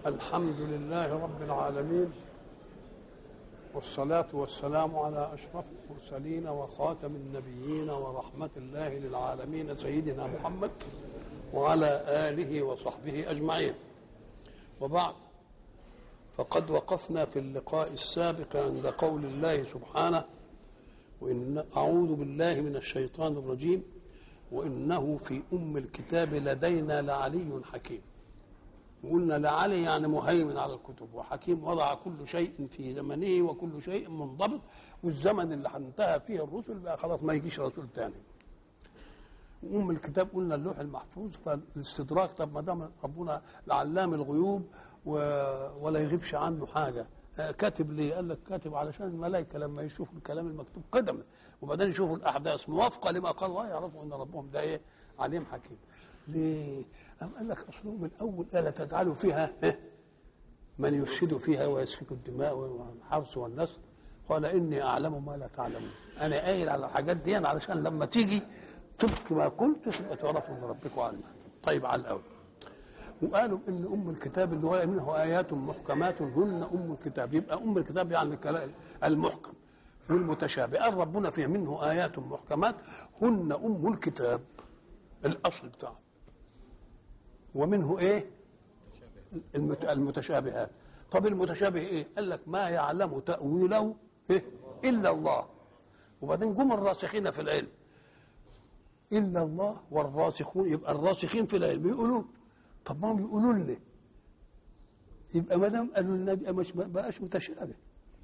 الحمد لله رب العالمين والصلاة والسلام على أشرف المرسلين وخاتم النبيين ورحمة الله للعالمين سيدنا محمد وعلى آله وصحبه أجمعين وبعد فقد وقفنا في اللقاء السابق عند قول الله سبحانه وإن أعوذ بالله من الشيطان الرجيم وإنه في أم الكتاب لدينا لعلي حكيم وقلنا لعلي يعني مهيمن على الكتب وحكيم وضع كل شيء في زمنه وكل شيء منضبط والزمن اللي انتهى فيه الرسل بقى خلاص ما يجيش رسول تاني أم الكتاب قلنا اللوح المحفوظ فالاستدراك طب ما دام ربنا العلام الغيوب و... ولا يغيبش عنه حاجه كاتب ليه؟ قال لك كاتب علشان الملائكه لما يشوفوا الكلام المكتوب قدما وبعدين يشوفوا الاحداث موافقه لما قال الله يعرفوا ان ربهم ده ايه؟ عليم حكيم. ليه؟ أم قال لك اصله من اول الا تجعلوا فيها من يفسد فيها ويسفك الدماء والحرث والنسل قال اني اعلم ما لا تعلمون. انا قايل على الحاجات دي علشان لما تيجي طبق ما قلت تبقى تعرفوا ان ربكم عليم حكيم. طيب على الاول. وقالوا ان ام الكتاب اللي هو منه ايات محكمات هن ام الكتاب يبقى ام الكتاب يعني المحكم والمتشابه قال ربنا فيه منه ايات محكمات هن ام الكتاب الاصل بتاعه ومنه ايه المتشابهات طب المتشابه ايه قال لك ما يعلم تاويله إيه؟ الا الله وبعدين جم الراسخين في العلم الا الله والراسخون يبقى الراسخين في العلم يقولون طب ما هم يقولوا لنا يبقى ما دام قالوا لنا يبقى مش ما بقاش متشابه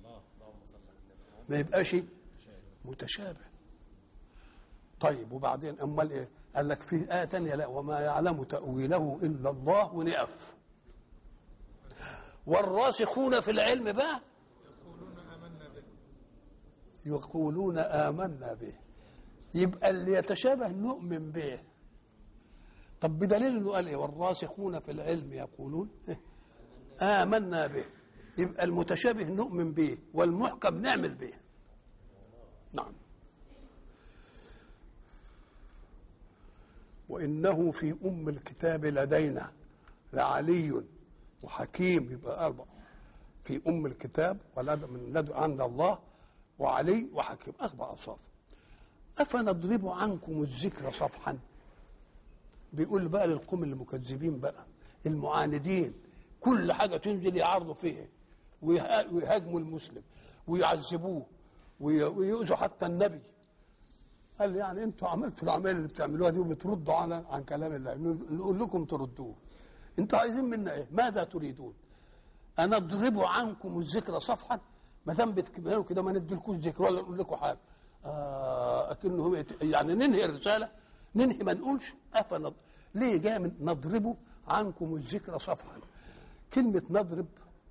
ما يبقاش متشابه طيب وبعدين امال ايه؟ قال لك في ايه ثانيه لا وما يعلم تاويله الا الله ونقف والراسخون في العلم بقى يقولون آمنا به يقولون آمنا به يبقى اللي يتشابه نؤمن به طب بدليل انه قال ايه والراسخون في العلم يقولون إيه؟ آمنا به يبقى المتشابه نؤمن به والمحكم نعمل به نعم وإنه في أم الكتاب لدينا لعلي وحكيم يبقى أربعة في أم الكتاب ولد من لدن عند الله وعلي وحكيم أربع أوصاف أفنضرب عنكم الذكر صفحا بيقول بقى للقوم المكذبين بقى المعاندين كل حاجه تنزل يعارضوا فيها ويهاجموا المسلم ويعذبوه ويؤذوا حتى النبي قال يعني انتوا عملتوا الاعمال اللي بتعملوها دي وبتردوا عن عن كلام الله نقول لكم تردوه انتوا عايزين منا ايه؟ ماذا تريدون؟ انا اضرب عنكم الذكر صفحا ما دام بتكملوا كده ما نديلكوش ذكر ولا نقول لكم حاجه آه اكنه يعني ننهي الرساله ننهي ما نقولش افنض ليه جاء من نضرب عنكم الذكر صفحا كلمة نضرب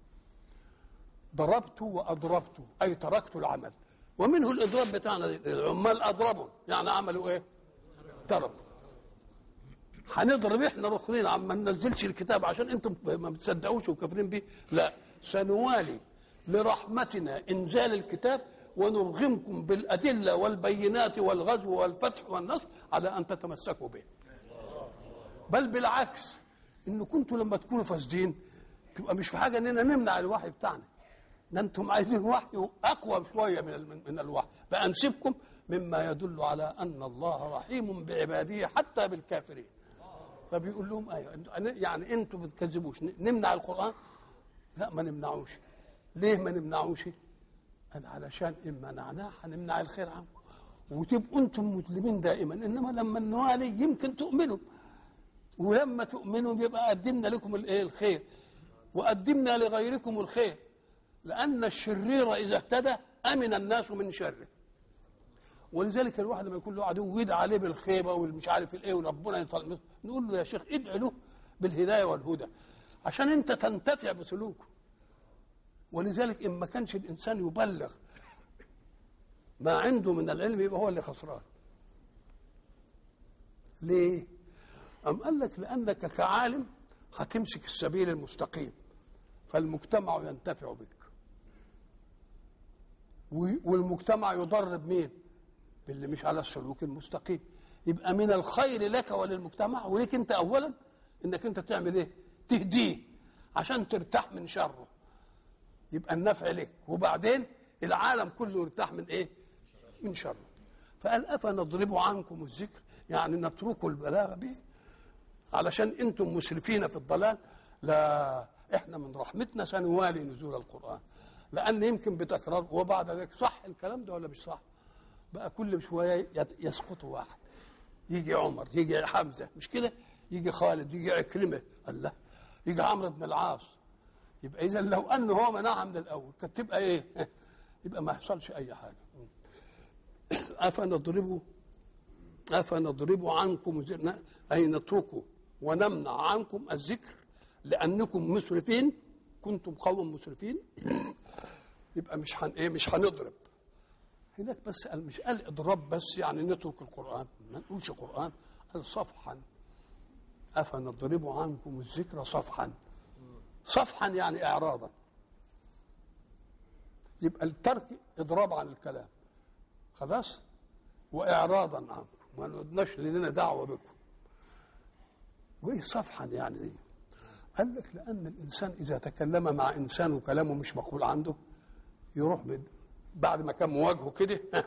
ضربت وأضربت أي تركت العمل ومنه الإضراب بتاعنا العمال أضربوا يعني عملوا إيه؟ تركوا هنضرب احنا رخرين عم ما ننزلش الكتاب عشان انتم ما بتصدقوش وكافرين بيه لا سنوالي لرحمتنا انزال الكتاب ونرغمكم بالأدلة والبينات والغزو والفتح والنصر على أن تتمسكوا به بل بالعكس إن كنتوا لما تكونوا فاسدين تبقى مش في حاجة إننا نمنع الوحي بتاعنا ده أنتم عايزين وحي أقوى شوية من من الوحي فأنسبكم مما يدل على أن الله رحيم بعباده حتى بالكافرين فبيقول لهم أيوة يعني أنتم بتكذبوش نمنع القرآن لا ما نمنعوش ليه ما نمنعوش قال علشان إن منعناه هنمنع الخير عنكم وتبقوا انتم مسلمين دائما انما لما نوالي يمكن تؤمنوا ولما تؤمنوا يبقى قدمنا لكم الايه الخير وقدمنا لغيركم الخير لان الشرير اذا اهتدى امن الناس من شره ولذلك الواحد لما يكون له عدو ويدعى عليه بالخيبه والمش عارف الايه وربنا يطلع نقول له يا شيخ ادعي له بالهدايه والهدى عشان انت تنتفع بسلوكه ولذلك ان ما كانش الانسان يبلغ ما عنده من العلم يبقى هو اللي خسران ليه ام قال لك لانك كعالم هتمسك السبيل المستقيم فالمجتمع ينتفع بك والمجتمع يضر بمين باللي مش على السلوك المستقيم يبقى من الخير لك وللمجتمع وليك انت اولا انك انت تعمل ايه تهديه عشان ترتاح من شره يبقى النفع لك وبعدين العالم كله يرتاح من ايه من شره فقال افنضرب عنكم الذكر يعني نتركوا البلاغه به علشان انتم مسرفين في الضلال لا احنا من رحمتنا سنوالي نزول القران لان يمكن بتكرار وبعد ذلك صح الكلام ده ولا مش صح بقى كل شويه يت- يسقط واحد يجي عمر يجي حمزه مش كده يجي خالد يجي عكرمه الله يجي عمرو بن العاص يبقى اذا لو انه هو منعها من الاول كانت تبقى ايه يبقى ما يحصلش اي حاجه افنضرب افنضرب عنكم الذكر- اي نتركه ونمنع عنكم الذكر لانكم مسرفين كنتم قوما مسرفين يبقى مش هن ايه مش هنضرب هناك بس قال مش قال اضراب بس يعني نترك القران ما نقولش قران قال صفحا افنضرب عنكم الذكر صفحا صفحا يعني اعراضا يبقى الترك اضراب عن الكلام خلاص واعراضا عنكم ما نقدناش لنا دعوه بكم وايه صفحا يعني ايه قال لك لان الانسان اذا تكلم مع انسان وكلامه مش مقبول عنده يروح بد- بعد ما كان مواجهه كده ها،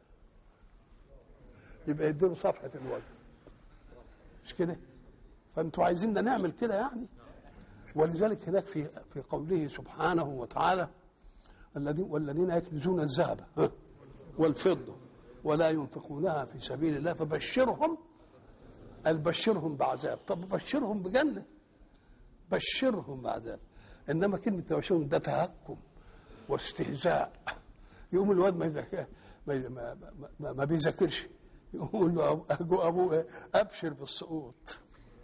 يبقى يديله صفحه الوجه مش كده فانتوا عايزيننا نعمل كده يعني ولذلك هناك في في قوله سبحانه وتعالى الذين والذين يكنزون الذهب ها، والفضه ولا ينفقونها في سبيل الله فبشرهم قال بشرهم بعذاب طب بشرهم بجنه بشرهم بعذاب انما كلمه تبشرهم ده تهكم واستهزاء يقوم الواد ما يذاكر ما, ما, ما, ما, ما بيذاكرش يقول له أبو- أبو ابوه إيه؟ ابشر بالسقوط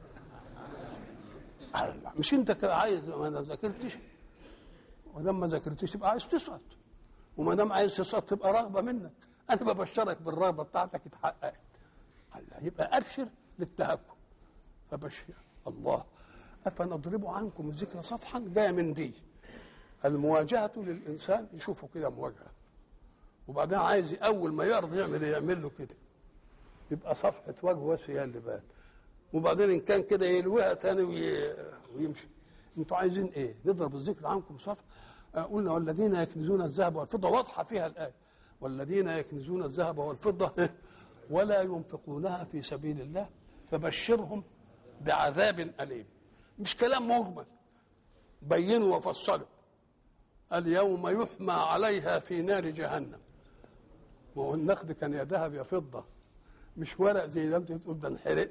الله مش انت كده عايز ما انا ذاكرتش ولما ما ذاكرتش تبقى عايز تسقط وما دام عايز تسقط تبقى رغبه منك انا ببشرك بالرغبه بتاعتك اتحققت الله يبقى ابشر للتهكم فبشر الله افنضرب عنكم الذكر صفحا جايه من دي المواجهه للانسان يشوفه كده مواجهه وبعدين عايز اول ما يعرض يعمل إيه؟ يعمل له كده يبقى صفحه وجهه بس هي اللي بات وبعدين ان كان كده يلويها تاني وي... ويمشي انتوا عايزين ايه نضرب الذكر عنكم صفحه آه، قلنا والذين يكنزون الذهب والفضه واضحه فيها الايه والذين يكنزون الذهب والفضه ولا ينفقونها في سبيل الله فبشرهم بعذاب اليم مش كلام مهمل بينوا وفصلوا اليوم يحمى عليها في نار جهنم ما هو النقد كان يا ذهب يا فضه مش ورق زي ده انت بتقول ده انحرق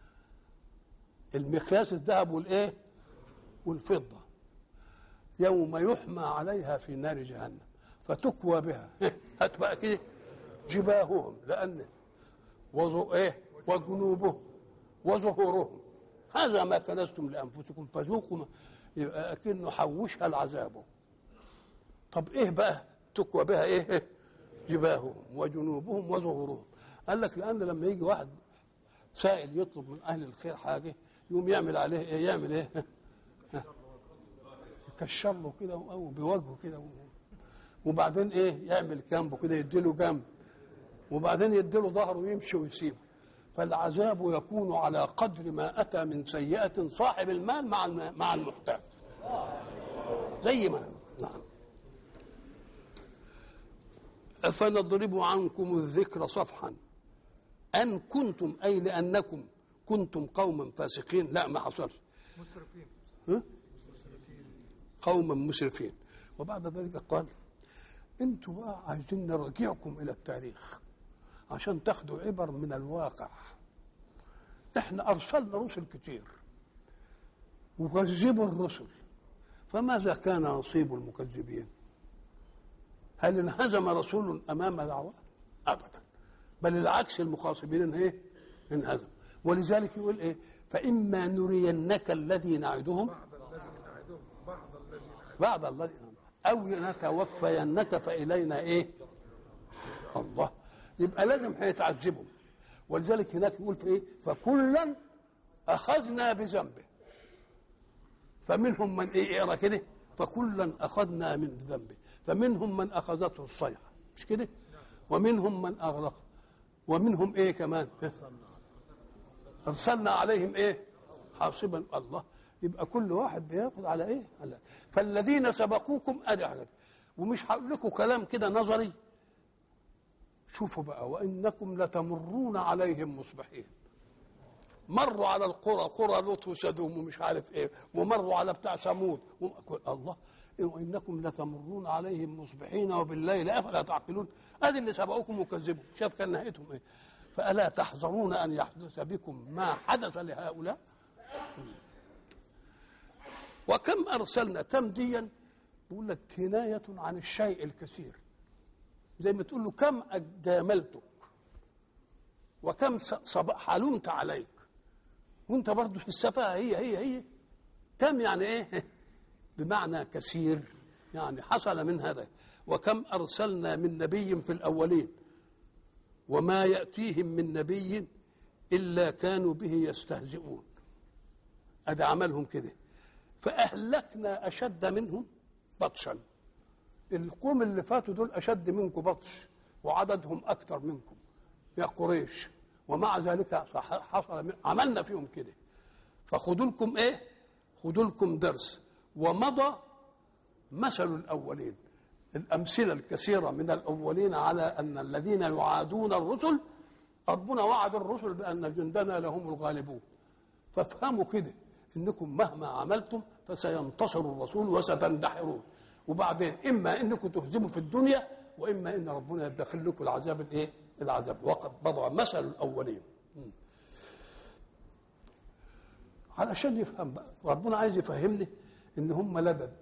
المقياس الذهب والايه والفضه يوم يحمى عليها في نار جهنم فتكوى بها هات بقى كده جباههم لان وظو ايه وجنوبهم وظهورهم هذا ما كنزتم لانفسكم فذوقوا ما- يبقى اكنه حوشها لعذابه طب ايه بقى تكوى بها ايه جباههم وجنوبهم وظهورهم قال لك لان لما يجي واحد سائل يطلب من اهل الخير حاجه يقوم يعمل عليه ايه يعمل ايه يكشر له كده او بوجهه كده وبعدين ايه يعمل جنبه كده يديله جنب وبعدين يديله ظهره ويمشي ويسيبه فالعذاب يكون على قدر ما اتى من سيئه صاحب المال مع الم- مع المحتاج زي ما نعم أفنضرب عنكم الذكر صفحا أن كنتم أي لأنكم كنتم قوما فاسقين لا ما حصلش مسرفين ها؟ قوما مسرفين وبعد ذلك قال انتوا بقى عايزين نرجعكم الى التاريخ عشان تاخدوا عبر من الواقع احنا ارسلنا رسل كتير وكذبوا الرسل فماذا كان نصيب المكذبين هل انهزم رسول امام دعوه ابدا بل العكس المخاصبين ايه انهزم ولذلك يقول ايه فاما نرينك الذي نعدهم بعض الذي نعدهم بعض الذي نعدهم بعد الذي او نتوفينك فالينا ايه الله يبقى لازم هيتعذبوا ولذلك هناك يقول في ايه فكلا اخذنا بذنبه فمنهم من ايه اقرا كده فكلا اخذنا من ذنبه فمنهم من اخذته الصيحه مش كده ومنهم من اغرق ومنهم ايه كمان ارسلنا عليهم ايه حاصبا الله يبقى كل واحد بياخد على ايه على فالذين سبقوكم ادي حاجه ومش هقول لكم كلام كده نظري شوفوا بقى وانكم لتمرون عليهم مصبحين مروا على القرى قرى لوط وسدوم ومش عارف ايه ومروا على بتاع ثمود وم- الله إيه وانكم لتمرون عليهم مصبحين وبالليل افلا تعقلون ادي اللي سبقوكم وكذبوا شاف كان نهايتهم ايه فالا تحذرون ان يحدث بكم ما حدث لهؤلاء وكم ارسلنا كم ديا بيقول لك كنايه عن الشيء الكثير زي ما تقول له كم جاملتك وكم ص- صب- حلمت عليك وانت برضه في السفاهه هي هي هي كم يعني ايه بمعنى كثير يعني حصل من هذا وكم ارسلنا من نبي في الاولين وما ياتيهم من نبي الا كانوا به يستهزئون ادي عملهم كده فاهلكنا اشد منهم بطشا القوم اللي فاتوا دول اشد منكم بطش وعددهم اكثر منكم يا قريش ومع ذلك صح- حصل من- عملنا فيهم كده فخذوا لكم ايه خذوا لكم درس ومضى مثل الاولين الامثله الكثيره من الاولين على ان الذين يعادون الرسل ربنا وعد الرسل بان جندنا لهم الغالبون فافهموا كده انكم مهما عملتم فسينتصر الرسول وستندحرون وبعدين اما انكم تهزموا في الدنيا واما ان ربنا يدخل لكم العذاب الايه؟ العذاب وقد وضع مثل الاولين م. علشان يفهم بقى ربنا عايز يفهمني ان هم لدد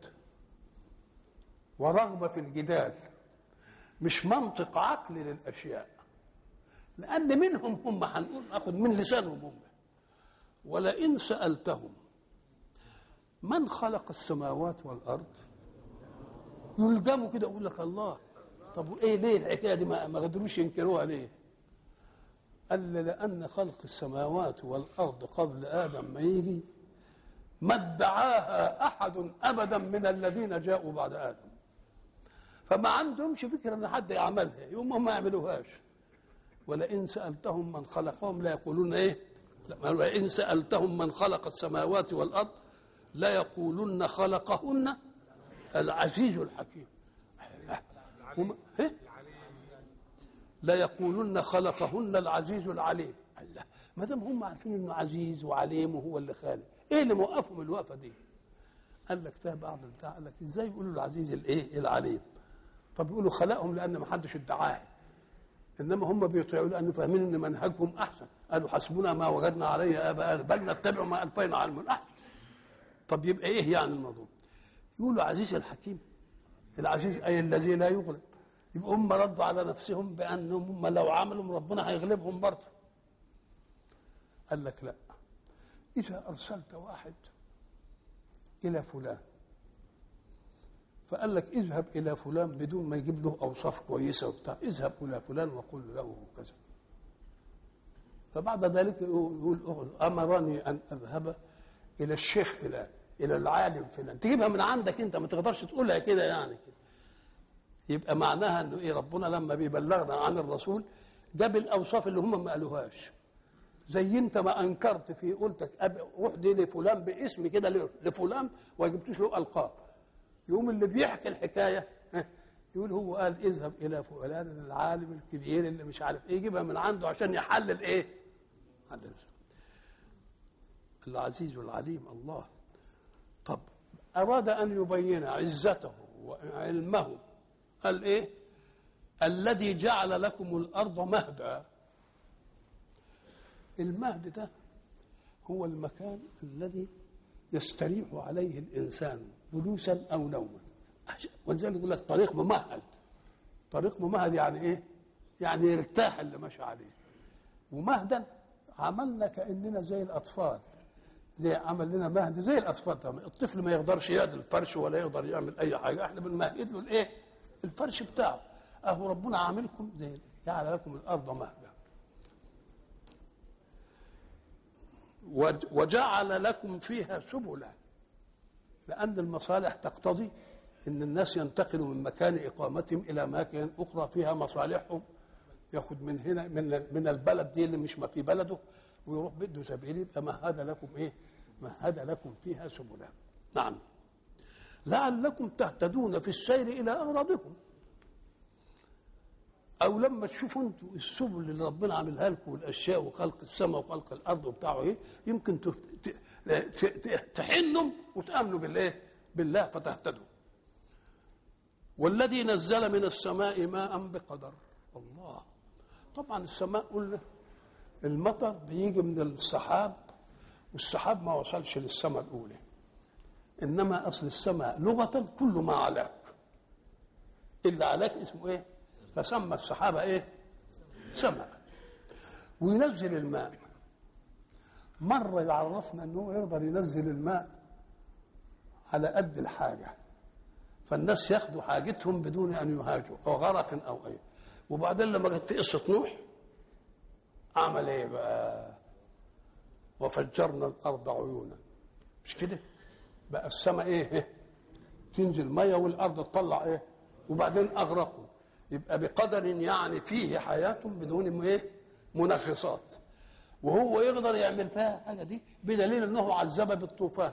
ورغبه في الجدال مش منطق عقلي للاشياء لان منهم هم هنقول ناخد من لسانهم هم ولئن سالتهم من خلق السماوات والارض يلجموا كده يقول لك الله طب وايه ليه الحكايه دي ما ما قدروش ينكروها ليه؟ قال لي لان خلق السماوات والارض قبل ادم ما يجي ما ادعاها احد ابدا من الذين جاءوا بعد ادم فما عندهمش فكره ان حد يعملها يوم هم ما يعملوهاش ولئن سالتهم من خلقهم لا يقولون ايه لا، ولئن سالتهم من خلق السماوات والارض لا يقولن خلقهن العزيز الحكيم هم إيه؟ لا يقولن خلقهن العزيز العليم الله ما دام هم عارفين انه عزيز وعليم وهو اللي خالق ايه اللي موقفهم الوقفه دي قال لك فيها بعض البتاع قال لك ازاي يقولوا العزيز الايه العليم طب يقولوا خلقهم لان ما حدش ادعاه انما هم بيطيعوا لان فاهمين ان منهجهم احسن قالوا حسبنا ما وجدنا عليه اباءنا بل نتبع ما الفينا على المن احسن طب يبقى ايه يعني الموضوع يقولوا عزيز الحكيم العزيز اي الذي لا يغلب يبقى هم ردوا على نفسهم بانهم هم لو عملوا ربنا هيغلبهم برضه قال لك لا اذا ارسلت واحد الى فلان فقال لك اذهب الى فلان بدون ما يجيب له اوصاف كويسه وبتاع اذهب الى فلان وقل له كذا فبعد ذلك يقول أغل- امرني ان اذهب الى الشيخ فلان الى العالم فلان تجيبها من عندك انت ما تقدرش تقولها كده يعني كده يبقى معناها انه ايه ربنا لما بيبلغنا عن الرسول جاب الاوصاف اللي هم ما قالوهاش زي انت ما انكرت في قلتك أب- روح دي لفلان باسم كده ل- لفلان وما جبتوش له القاب يقوم اللي بيحكي الحكايه ها، يقول هو قال اذهب الى فلان العالم الكبير اللي مش عارف ايه يجيبها من عنده عشان يحلل ايه؟ حلل العزيز العليم الله طب اراد ان يبين عزته وعلمه قال ايه؟ الذي جعل لكم الارض مهدا المهد ده هو المكان الذي يستريح عليه الانسان جلوسا او نوما عشان- ولذلك يقول لك طريق ممهد طريق ممهد يعني ايه؟ يعني يرتاح اللي ماشي عليه ومهدا عملنا كاننا زي الاطفال زي عمل لنا مهد زي الاطفال طبعا الطفل ما يقدرش يعدل الفرش ولا يقدر يعمل اي حاجه احنا بنمهد له الايه؟ الفرش بتاعه اهو ربنا عاملكم زي جعل لكم الارض مهدا وج- وجعل لكم فيها سبلا لأن المصالح تقتضي أن الناس ينتقلوا من مكان إقامتهم إلى أماكن أخرى فيها مصالحهم ياخد من هنا من من البلد دي اللي مش ما في بلده ويروح بده سبيل يبقى مهد لكم إيه مهد لكم فيها سبلا نعم لعلكم تهتدون في السير الى اغراضكم او لما تشوفوا انتوا السبل اللي ربنا عاملها لكم والاشياء وخلق السماء وخلق الارض وبتاعه ايه يمكن تف- ت- ت- ت- تحنوا وتامنوا بالايه بالله فتهتدوا والذي نزل من السماء ماء بقدر الله طبعا السماء قلنا المطر بيجي من السحاب والسحاب ما وصلش للسماء الاولى انما اصل السماء لغه كل ما علاك اللي علاك اسمه ايه فسمى السحابه ايه سماء وينزل الماء مره يعرفنا انه يقدر ينزل الماء على قد الحاجه فالناس ياخدوا حاجتهم بدون ان يهاجوا او غرق او ايه وبعدين لما جت في قصه نوح عمل ايه بقى وفجرنا الارض عيونا مش كده بقى السماء ايه تنزل ميه والارض تطلع ايه وبعدين اغرقوا يبقى بقدر يعني فيه حياه بدون ايه منغصات وهو يقدر يعمل فيها حاجه دي بدليل انه عذب بالطوفان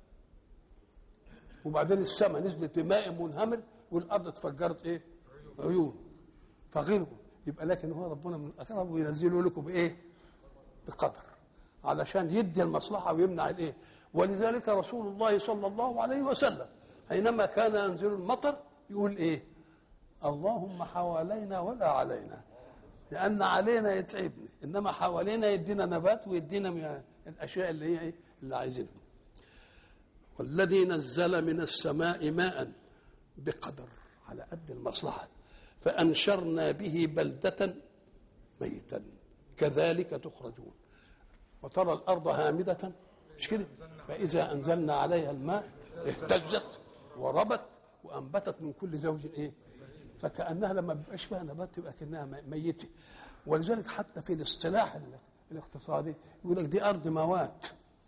وبعدين السماء نزلت بماء منهمر والارض اتفجرت ايه عيون فغرقوا يبقى لكن هو ربنا من الاكرم وينزله لكم بايه بقدر علشان يدي المصلحه ويمنع الايه ولذلك رسول الله صلى الله عليه وسلم حينما كان ينزل المطر يقول ايه اللهم حوالينا ولا علينا لان علينا يتعبني انما حوالينا يدينا نبات ويدينا من الاشياء اللي هي ايه اللي عايزينها والذي نزل من السماء ماء بقدر على قد المصلحه فانشرنا به بلده ميتا كذلك تخرجون وترى الارض هامده مش كده فاذا انزلنا عليها الماء اهتزت وربت وانبتت من كل زوج ايه فكانها لما بيبقاش فيها نبات تبقى كانها ميته ولذلك حتى في الاصطلاح الاقتصادي يقول لك دي ارض موات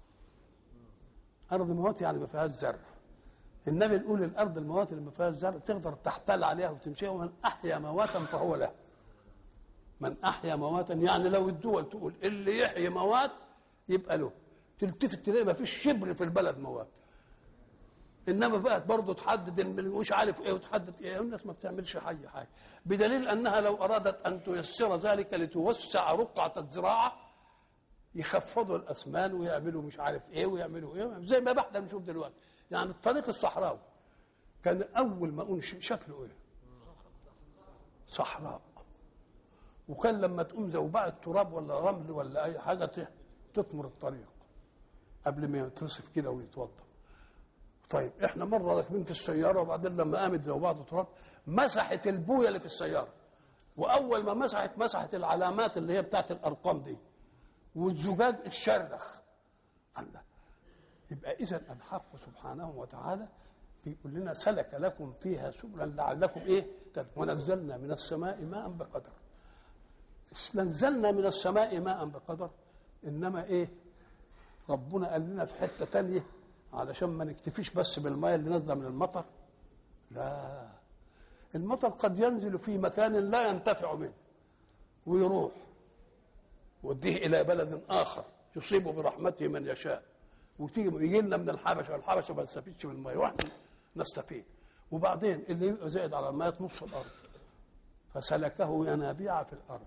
ارض موات يعني ما فيهاش زرع النبي يقول الارض الموات اللي ما فيهاش زرع تقدر تحتل عليها وتمشيها ومن احيا مواتا فهو له من احيا مواتا يعني لو الدول تقول اللي يحيي موات يبقى له تلتفت تلاقي ما فيش شبر في البلد موات انما بقى برضه تحدد مش عارف ايه وتحدد ايه الناس ما بتعملش حاجه حاجه بدليل انها لو ارادت ان تيسر ذلك لتوسع رقعه الزراعه يخفضوا الاسمان ويعملوا مش عارف ايه ويعملوا ايه زي ما احنا بنشوف دلوقتي يعني الطريق الصحراوي كان اول ما انشئ شكله ايه صحراء وكان لما تقوم زوبعة تراب ولا رمل ولا اي حاجه تطمر الطريق قبل ما يتصف كده ويتوضا طيب احنا مره راكبين في السياره وبعدين لما قامت زوبعة تراب مسحت البويه اللي في السياره واول ما مسحت مسحت العلامات اللي هي بتاعت الارقام دي والزجاج اتشرخ الله يبقى اذا الحق سبحانه وتعالى بيقول لنا سلك لكم فيها سبلا لعلكم ايه ونزلنا من السماء ماء بقدر نزلنا من السماء ماء بقدر انما ايه ربنا قال لنا في حته تانية علشان ما نكتفيش بس بالماء اللي نازله من المطر لا المطر قد ينزل في مكان لا ينتفع منه ويروح وديه الى بلد اخر يصيب برحمته من يشاء وتيجي يجي لنا من الحبشه والحبشه ما نستفيدش من الماء واحنا نستفيد وبعدين اللي يبقى زائد على الماء نص الارض فسلكه ينابيع في الارض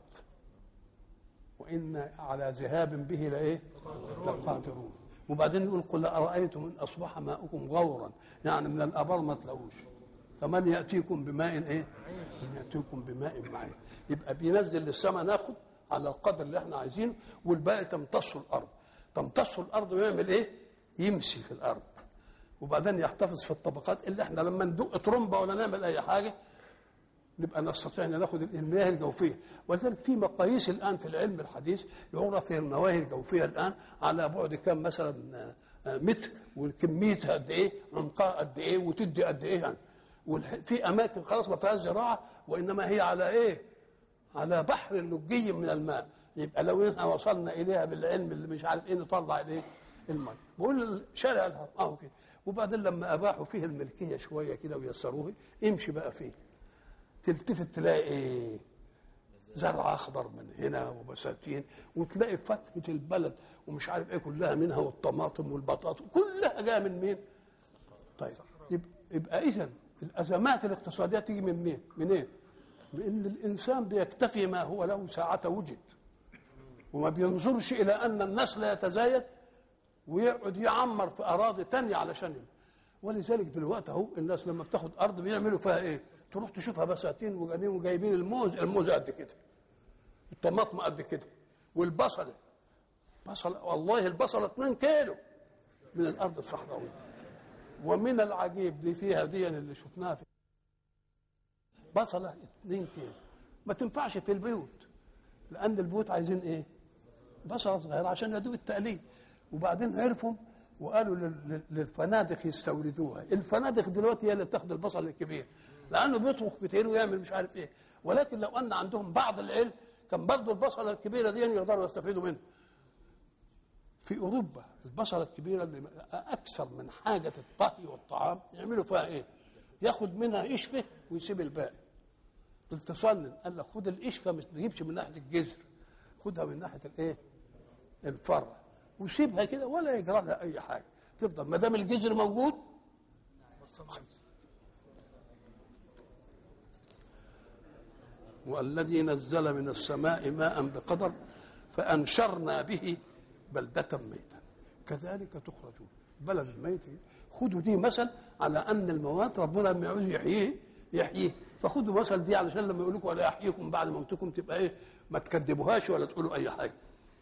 وان على ذهاب به لايه؟ لقادرون وبعدين يقول قل ارايتم ان اصبح ماؤكم غورا يعني من الابار ما تلاقوش فمن ياتيكم بماء ايه؟ من ياتيكم بماء معين يبقى بينزل للسماء ناخد على القدر اللي احنا عايزينه والباقي تمتصه الارض تمتصه الارض ويعمل ايه؟ يمشي في الارض وبعدين يحتفظ في الطبقات اللي احنا لما ندق ترمبه ولا نعمل اي حاجه نبقى نستطيع ان ناخد المياه الجوفيه ولذلك في مقاييس الان في العلم الحديث يعرف المياه الجوفيه الان على بعد كم مثلا متر وكميتها قد ايه عمقها قد ايه وتدي قد ايه يعني في اماكن خلاص ما فيهاش زراعه وانما هي على ايه؟ على بحر لجي من الماء يبقى لو احنا وصلنا اليها بالعلم اللي مش عارف ايه نطلع الايه؟ الماء بقول شارع الهواء اه كده وبعدين لما اباحوا فيه الملكيه شويه كده ويسروه امشي بقى فيه تلتفت تلاقي ايه زرع اخضر من هنا وبساتين وتلاقي فاكهه البلد ومش عارف ايه كلها منها والطماطم والبطاطا كلها جايه من مين؟ طيب يبقى, يبقى اذا الازمات الاقتصاديه تيجي من مين؟ من ايه؟ من ان الانسان بيكتفي ما هو له ساعه وجد وما بينظرش الى ان النسل يتزايد ويقعد يعمر في اراضي تانية علشان يبقى. ولذلك دلوقتي اهو الناس لما بتاخد ارض بيعملوا فيها ايه؟ تروح تشوفها بساتين وجايبين وجايبين الموز الموز قد كده الطماطم قد كده والبصله بصل والله البصله 2 كيلو من الارض الصحراويه ومن العجيب دي فيها دي اللي شفناها في بصله 2 كيلو ما تنفعش في البيوت لان البيوت عايزين ايه؟ بصله صغيره عشان يدوب التقليد وبعدين عرفوا وقالوا لل- لل- للفنادق يستوردوها الفنادق دلوقتي هي اللي بتاخد البصل الكبير لانه بيطبخ كتير ويعمل مش عارف ايه ولكن لو ان عندهم بعض العلم كان برضه البصله الكبيره دي يقدروا يستفيدوا منها في اوروبا البصله الكبيره اللي اكثر من حاجه الطهي والطعام يعملوا فيها ايه؟ ياخد منها قشفه ويسيب الباقي تتصنن قال لك خد القشفه ما تجيبش من ناحيه الجذر خدها من ناحيه الايه؟ الفرع وسيبها كده ولا يجرى لها اي حاجه تفضل ما دام الجذر موجود والذي نزل من السماء ماء بقدر فانشرنا به بلده ميتا كذلك تخرجون بلد الميت خدوا دي مثل على ان الموات ربنا لما يعوز يحييه يحييه فخدوا مثل دي علشان لما يقول لكم ولا يحييكم بعد موتكم تبقى ايه ما تكذبوهاش ولا تقولوا اي حاجه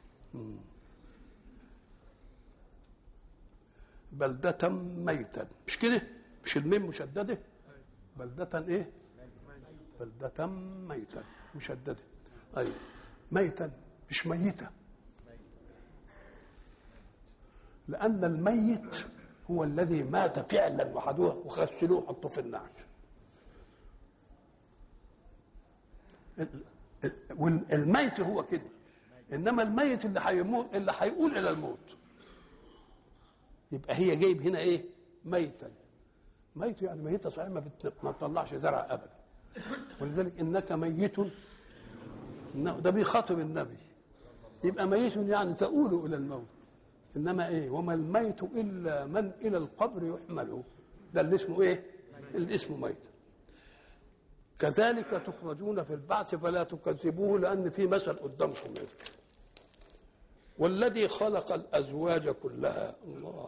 بلدة ميتا مش كده مش الميم مشددة بلدة ايه بلدة ميتا مشددة ايوه ميتا مش ميتة لأن الميت هو الذي مات فعلا وحدوه وغسلوه وحطوه في النعش ال- ال- والميت هو كده انما الميت اللي هيموت اللي هيقول الى الموت يبقى هي جايب هنا ايه ميتا ميت يعني ميتة صحيح ما, بت... ما تطلعش زرع ابدا ولذلك انك ميت انه ده بيخاطب النبي يبقى ميت يعني تؤول الى الموت انما ايه وما الميت الا من الى القبر يحمل ده اللي اسمه ايه اللي اسمه ميت كذلك تخرجون في البعث فلا تكذبوه لان في مثل قدامكم هنا والذي خلق الازواج كلها الله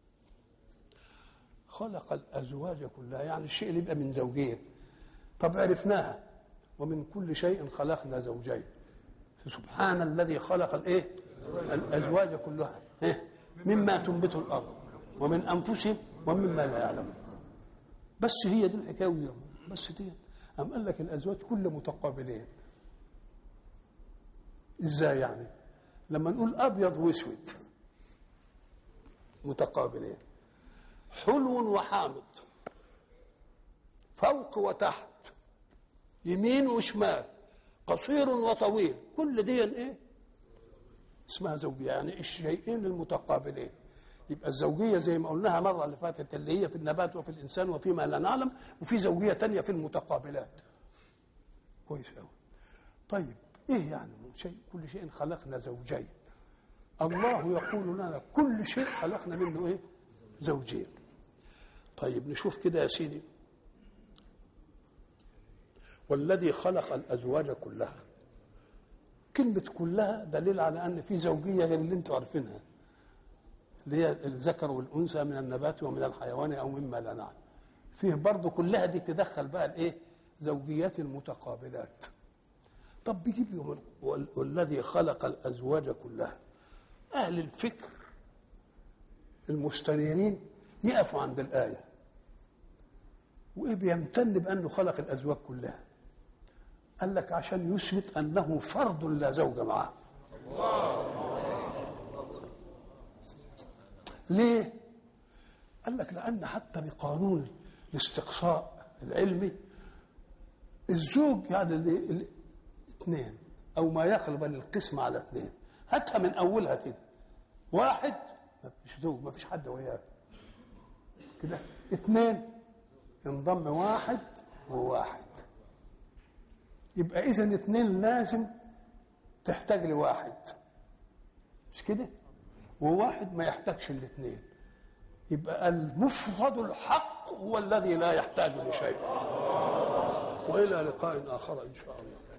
خلق الازواج كلها يعني الشيء اللي يبقى من زوجين طب عرفناها ومن كل شيء خلقنا زوجين سبحان الذي خلق الايه الازواج كلها إيه؟ مما تنبت الارض ومن انفسهم ومما لا يعلمون بس هي دي الحكايه ودي بس دي أم قال لك الازواج كل متقابلين ازاي يعني لما نقول ابيض واسود متقابلين حلو وحامض فوق وتحت يمين وشمال قصير وطويل كل دي ايه اسمها زوجيه يعني الشيئين المتقابلين يبقى الزوجيه زي ما قلناها مره اللي فاتت اللي هي في النبات وفي الانسان وفيما لا نعلم وفي زوجيه تانية في المتقابلات كويس قوي طيب ايه يعني شيء كل شيء خلقنا زوجين الله يقول لنا كل شيء خلقنا منه ايه زوجين طيب نشوف كده يا سيدي والذي خلق الازواج كلها كلمة كلها دليل على أن في زوجية غير اللي أنتم عارفينها اللي هي الذكر والأنثى من النبات ومن الحيوان أو مما لا نعلم فيه برضه كلها دي تدخل بقى الإيه زوجيات المتقابلات طب بيجيب لهم وال- والذي خلق الأزواج كلها أهل الفكر المستنيرين يقفوا عند الآية وإيه بيمتن بأنه خلق الأزواج كلها قال لك عشان يثبت انه فرد لا زوج معه ليه قال لك لان حتى بقانون الاستقصاء العلمي الزوج يعني اللي اللي اثنين او ما يقرب القسم على اثنين هاتها من اولها كده واحد مش زوج ما فيش حد وياه كده اثنين ينضم واحد وواحد يبقى اذا اتنين لازم تحتاج لواحد مش كده وواحد ما يحتاجش الاثنين يبقى المفرد الحق هو الذي لا يحتاج لشيء والى لقاء اخر ان شاء الله